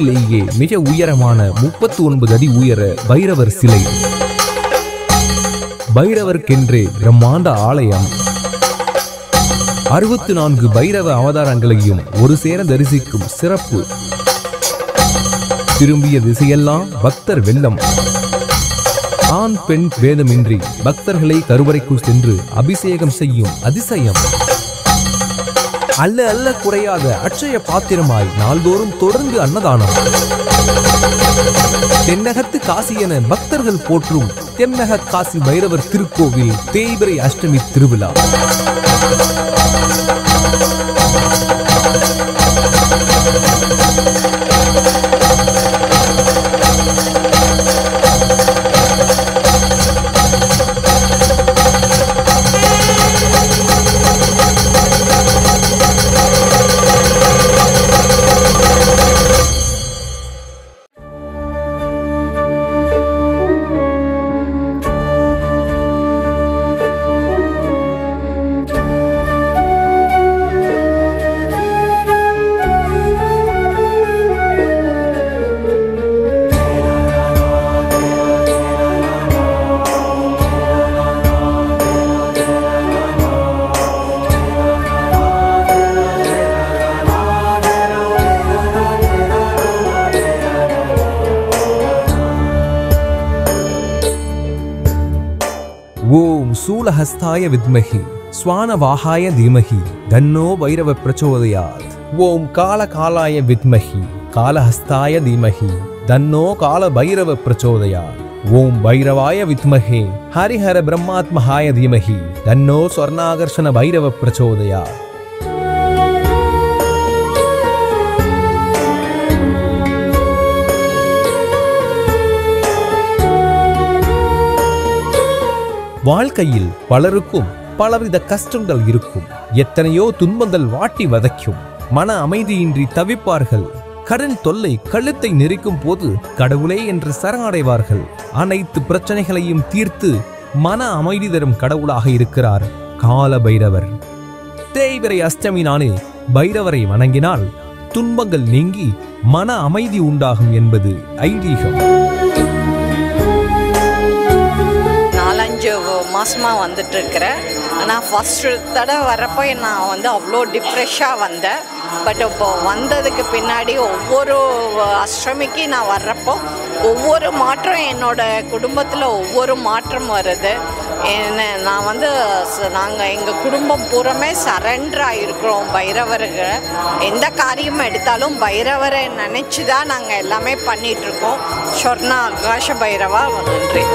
உலகிலேயே மிக உயரமான முப்பத்தி ஒன்பது அடி உயர பைரவர் சிலை பைரவர்க்கென்றே பிரம்மாண்ட ஆலயம் அறுபத்து நான்கு பைரவ அவதாரங்களையும் ஒரு சேர தரிசிக்கும் சிறப்பு திரும்பிய திசையெல்லாம் பக்தர் வெள்ளம் ஆண் பெண் வேதமின்றி பக்தர்களை கருவறைக்குள் சென்று அபிஷேகம் செய்யும் அதிசயம் அல்ல அல்ல குறையாத அட்சய பாத்திரமாய் நாள்தோறும் தொடர்ந்து அன்னதானம் தென்னகத்து காசி என பக்தர்கள் போற்றும் தென்னக காசி பைரவர் திருக்கோவில் தேய்பிரை அஷ்டமி திருவிழா ஓம் சூலஹஸ்தாய வித்மஹி ஸ்வானவாகாய தீமஹி தன்னோ பைரவ பிரச்சோதயாத் ஓம் காலகாலாய வித்மஹி காலஹஸ்தாய தீமஹி தன்னோ கால பைரவ பிரச்சோதயாத் ஓம் பைரவாய வித்மஹே ஹரிஹர பிரம்மாத்மஹாய தீமஹி தன்னோ ஸ்வர்ணாகர்ஷண பைரவ பிரச்சோதயாத் வாழ்க்கையில் பலருக்கும் பலவித கஷ்டங்கள் இருக்கும் எத்தனையோ துன்பங்கள் வாட்டி வதைக்கும் மன அமைதியின்றி தவிப்பார்கள் கடன் தொல்லை கழுத்தை நெரிக்கும் போது கடவுளே என்று சரணடைவார்கள் அனைத்து பிரச்சனைகளையும் தீர்த்து மன அமைதி தரும் கடவுளாக இருக்கிறார் கால பைரவர் தேய்பிரை அஷ்டமி நாளில் பைரவரை வணங்கினால் துன்பங்கள் நீங்கி மன அமைதி உண்டாகும் என்பது ஐதீகம் நாலஞ்சு மாசமாக வந்துட்டு இருக்கிறேன் ஆனால் ஃபஸ்ட்டு தடவை வரப்போ நான் வந்து அவ்வளோ டிப்ரெஷ்ஷாக வந்தேன் பட் இப்போ வந்ததுக்கு பின்னாடி ஒவ்வொரு அஷ்டமிக்கு நான் வர்றப்போ ஒவ்வொரு மாற்றம் என்னோட குடும்பத்தில் ஒவ்வொரு மாற்றம் வருது என்ன நான் வந்து நாங்கள் எங்கள் குடும்பம் பூரமே சரண்டர் ஆகிருக்கிறோம் பைரவருக்கு எந்த காரியம் எடுத்தாலும் பைரவரை நினச்சி தான் நாங்கள் எல்லாமே பண்ணிகிட்ருக்கோம் சொர்ணா ஆகாஷ பைரவா நன்றி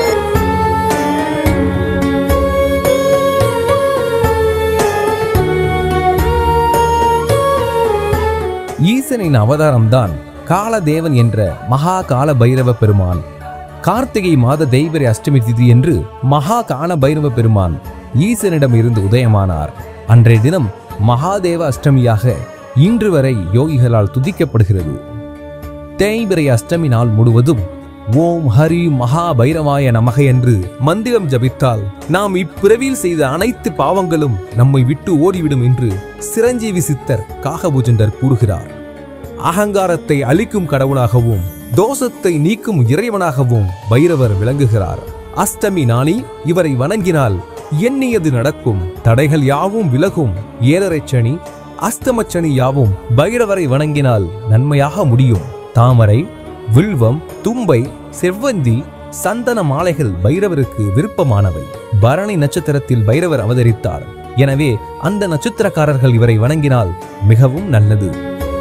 ஈசனின் அவதாரம்தான் காலதேவன் என்ற மகா கால பைரவ பெருமான் கார்த்திகை மாத தெய்வரை அஷ்டமி திதி என்று மகா கால பைரவ பெருமான் ஈசனிடம் இருந்து உதயமானார் அன்றைய தினம் மகாதேவ அஷ்டமியாக இன்று வரை யோகிகளால் துதிக்கப்படுகிறது தேய்பிரை அஷ்டமி நாள் முழுவதும் ஓம் ஹரி மகா பைரவாய நமக என்று மந்திரம் ஜபித்தால் நாம் இப்பிறவியில் செய்த அனைத்து பாவங்களும் நம்மை விட்டு ஓடிவிடும் என்று சிரஞ்சீவி சித்தர் காகபூஜண்டர் கூறுகிறார் அகங்காரத்தை அழிக்கும் கடவுளாகவும் தோஷத்தை நீக்கும் இறைவனாகவும் பைரவர் விளங்குகிறார் அஷ்டமி நாளில் இவரை வணங்கினால் எண்ணியது நடக்கும் தடைகள் யாவும் விலகும் ஏழரைச் சனி அஸ்தமச்சனி யாவும் பைரவரை வணங்கினால் நன்மையாக முடியும் தாமரை வில்வம் தும்பை செவ்வந்தி சந்தன மாலைகள் பைரவருக்கு விருப்பமானவை பரணி நட்சத்திரத்தில் பைரவர் அவதரித்தார் எனவே அந்த நட்சத்திரக்காரர்கள் இவரை வணங்கினால் மிகவும் நல்லது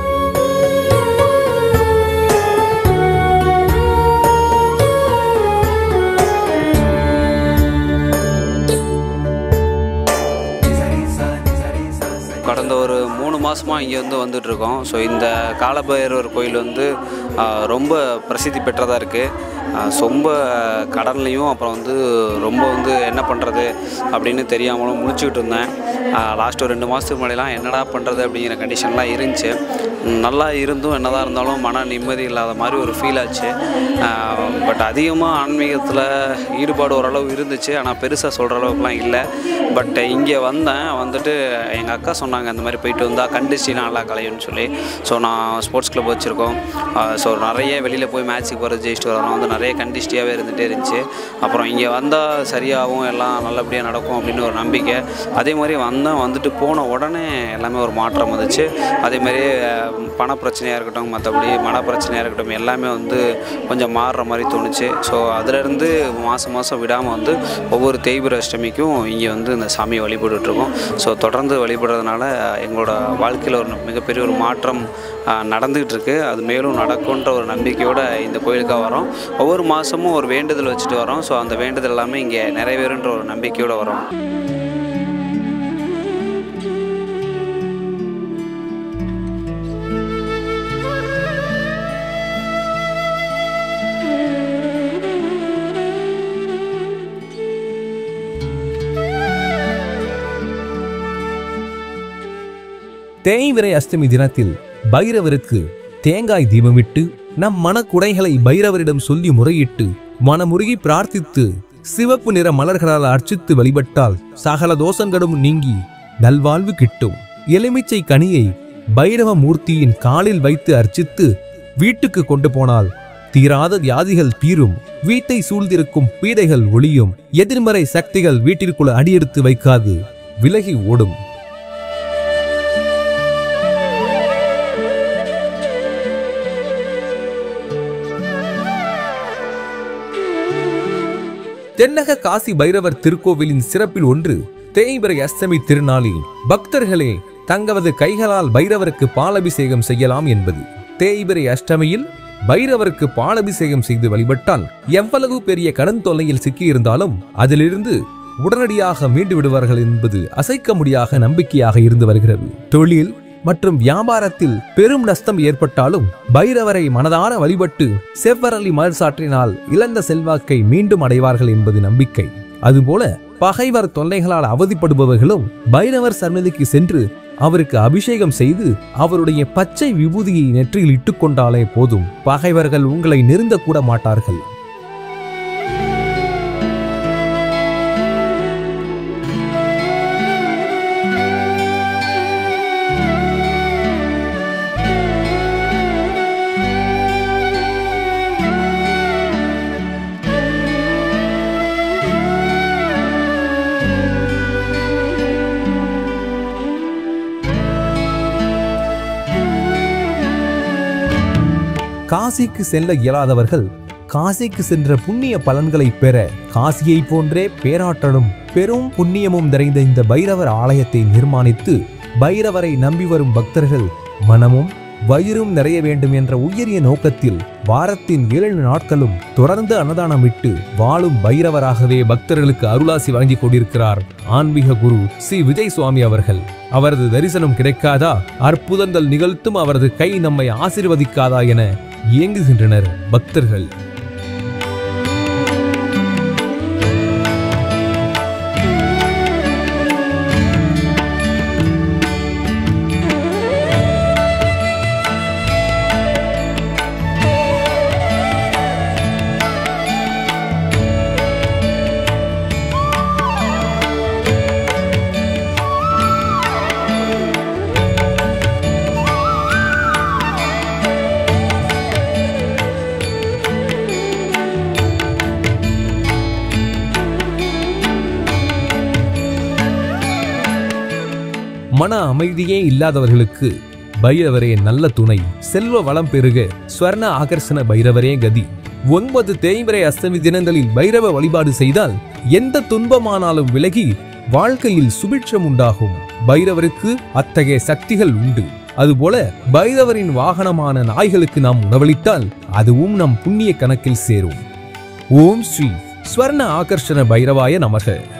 கடந்த ஒரு மூணு மாதமாக இங்கே வந்து வந்துட்டு இருக்கோம் ஸோ இந்த காலபைரவர் கோயில் வந்து ஆ, ரொம்ப பிரசித்தி பெற்றதாக இருக்குது ரொம்ப கடன்லையும் அப்புறம் வந்து ரொம்ப வந்து என்ன பண்ணுறது அப்படின்னு தெரியாமலும் முழிச்சுக்கிட்டு இருந்தேன் லாஸ்ட் ஒரு ரெண்டு மாதத்துக்கு முன்னாடிலாம் என்னடா பண்ணுறது அப்படிங்கிற கண்டிஷன்லாம் இருந்துச்சு ம், நல்லா இருந்தும் என்னதான் இருந்தாலும் மன நிம்மதி இல்லாத மாதிரி ஒரு ஃபீல் ஆச்சு பட் அதிகமாக ஆன்மீகத்தில் ஈடுபாடு ஓரளவு இருந்துச்சு ஆனால் பெருசாக சொல்கிற அளவுக்குலாம் இல்லை பட் இங்கே வந்தேன் வந்துட்டு எங்கள் அக்கா சொன்னாங்க இந்த மாதிரி போயிட்டு வந்தால் கண்டிஸ்ட்ரிலாம் நல்லா கலையும்னு சொல்லி ஸோ நான் ஸ்போர்ட்ஸ் கிளப் வச்சுருக்கோம் ஸோ நிறைய வெளியில் போய் மேட்ச்சுக்கு போகிறது ஜெயிச்சுட்டு வரலாம் வந்து நிறைய கண்டிஸ்டியாகவே இருந்துகிட்டே இருந்துச்சு அப்புறம் இங்கே வந்தால் சரியாகும் எல்லாம் நல்லபடியாக நடக்கும் அப்படின்னு ஒரு நம்பிக்கை அதே மாதிரி வந்தேன் வந்துட்டு போன உடனே எல்லாமே ஒரு மாற்றம் வந்துச்சு அதே மாதிரி அஹ், பண பிரச்சனையாக இருக்கட்டும் மற்றபடி மன பிரச்சனையாக இருக்கட்டும் எல்லாமே வந்து கொஞ்சம் மாறுற மாதிரி தோணுச்சு ஸோ அதிலிருந்து மாதம் மாதம் விடாமல் வந்து ஒவ்வொரு தேய்பிர அஷ்டமிக்கும் இங்கே வந்து இந்த சாமியை வழிபட்டுருக்கோம் ஸோ தொடர்ந்து வழிபடுறதுனால எங்களோட வாழ்க்கையில் ஒரு மிகப்பெரிய ஒரு மாற்றம் அஹ், நடந்துகிட்டு இருக்கு அது மேலும் நடக்கும்ன்ற ஒரு நம்பிக்கையோட இந்த கோயிலுக்காக வரோம் ஒவ்வொரு மாதமும் ஒரு வேண்டுதல் வச்சுட்டு வரோம் ஸோ அந்த வேண்டுதல் எல்லாமே இங்கே நிறைவேறுன்ற ஒரு நம்பிக்கையோட வரோம் தேய்விரை அஷ்டமி தினத்தில் பைரவருக்கு தேங்காய் தீபமிட்டு நம் மனக்குறைகளை பைரவரிடம் சொல்லி முறையிட்டு மனமுருகி பிரார்த்தித்து சிவப்பு நிற மலர்களால் அர்ச்சித்து வழிபட்டால் சகல தோஷங்களும் நீங்கி நல்வாழ்வு கிட்டும் எலுமிச்சை கனியை பைரவ மூர்த்தியின் காலில் வைத்து அர்ச்சித்து வீட்டுக்கு கொண்டு போனால் தீராத வியாதிகள் தீரும் வீட்டை சூழ்ந்திருக்கும் பீடைகள் ஒளியும் எதிர்மறை சக்திகள் வீட்டிற்குள் அடியெடுத்து வைக்காது விலகி ஓடும் தென்னக காசி பைரவர் திருக்கோவிலின் சிறப்பில் ஒன்று தேய்பிரை அஷ்டமி திருநாளில் பக்தர்களே தங்களது கைகளால் பைரவருக்கு பாலபிஷேகம் செய்யலாம் என்பது தேய்பிரை அஷ்டமியில் பைரவருக்கு பாலபிஷேகம் செய்து வழிபட்டால் எவ்வளவு பெரிய கடன் தொல்லையில் சிக்கியிருந்தாலும் அதிலிருந்து உடனடியாக மீண்டு விடுவார்கள் என்பது அசைக்க முடியாத நம்பிக்கையாக இருந்து வருகிறது தொழில் மற்றும் வியாபாரத்தில் பெரும் நஷ்டம் ஏற்பட்டாலும் பைரவரை மனதார வழிபட்டு செவ்வரளி மலர் சாற்றினால் இழந்த செல்வாக்கை மீண்டும் அடைவார்கள் என்பது நம்பிக்கை அதுபோல பகைவர் தொல்லைகளால் அவதிப்படுபவர்களும் பைரவர் சன்னதிக்கு சென்று அவருக்கு அபிஷேகம் செய்து அவருடைய பச்சை விபூதியை நெற்றியில் இட்டுக்கொண்டாலே போதும் பகைவர்கள் உங்களை நெருங்க கூட மாட்டார்கள் காசிக்கு செல்ல இயலாதவர்கள் காசிக்கு சென்ற புண்ணிய பலன்களை பெற காசியைப் போன்றே பேராற்றலும் பெரும் புண்ணியமும் நிறைந்த இந்த பைரவர் ஆலயத்தை நிர்மாணித்து பைரவரை நம்பி வரும் பக்தர்கள் மனமும் வயிறும் நிறைய வேண்டும் என்ற உயரிய நோக்கத்தில் வாரத்தின் ஏழு நாட்களும் தொடர்ந்து அன்னதானம் விட்டு வாழும் பைரவராகவே பக்தர்களுக்கு அருளாசி வழங்கிக் கொண்டிருக்கிறார் ஆன்மீக குரு ஸ்ரீ விஜய் சுவாமி அவர்கள் அவரது தரிசனம் கிடைக்காதா அற்புதங்கள் நிகழ்த்தும் அவரது கை நம்மை ஆசீர்வதிக்காதா என இயங்குகின்றனர் பக்தர்கள் மன அமைதியே இல்லாதவர்களுக்கு பைரவரே நல்ல துணை செல்வ வளம் பெருக ஸ்வர்ண ஆகர்ஷண பைரவரே கதி ஒன்பது தேய்வரை அஷ்டமி தினங்களில் பைரவ வழிபாடு செய்தால் எந்த துன்பமானாலும் விலகி வாழ்க்கையில் சுபிட்சம் உண்டாகும் பைரவருக்கு அத்தகைய சக்திகள் உண்டு அதுபோல பைரவரின் வாகனமான நாய்களுக்கு நாம் உணவளித்தால் அதுவும் நம் புண்ணிய கணக்கில் சேரும் ஓம் ஸ்ரீ ஸ்வர்ண ஆகர்ஷண பைரவாய நமக